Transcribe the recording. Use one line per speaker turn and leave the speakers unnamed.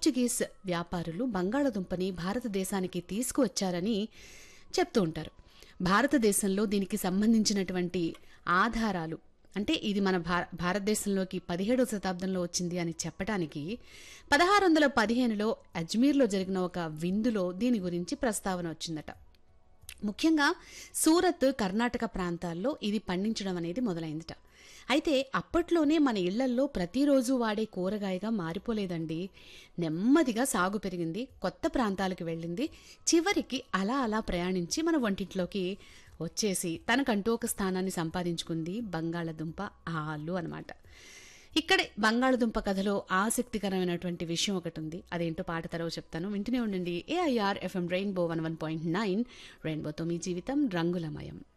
Portuguese వ్యాపారులు బంగాళదుంపని భారతదేశానికి తీసుకువచ్చారని చెప్తూ ఉంటారు భారతదేశంలో దీనికి సంబంధించినటువంటి ఆధారాలు అంటే ఇది మన భార భారతదేశంలోకి పదిహేడవ శతాబ్దంలో వచ్చింది అని చెప్పడానికి పదహారు వందల పదిహేనులో అజ్మీర్లో జరిగిన ఒక విందులో దీని గురించి ప్రస్తావన వచ్చిందట ముఖ్యంగా సూరత్ కర్ణాటక ప్రాంతాల్లో ఇది పండించడం అనేది మొదలైందిట అయితే అప్పట్లోనే మన ఇళ్లల్లో ప్రతిరోజు వాడే కూరగాయగా మారిపోలేదండి నెమ్మదిగా సాగు పెరిగింది కొత్త ప్రాంతాలకు వెళ్ళింది చివరికి అలా అలా ప్రయాణించి మన వంటింట్లోకి వచ్చేసి తనకంటూ ఒక స్థానాన్ని సంపాదించుకుంది బంగాళదుంప ఆలు అనమాట ఇక్కడే బంగాళదుంప కథలో ఆసక్తికరమైనటువంటి విషయం ఒకటి ఉంది అదేంటో పాట తర్వాత చెప్తాను వింటూనే ఉండండి AIR FM rainbow one one point nine రెయిన్బోతో మీ జీవితం రంగులమయం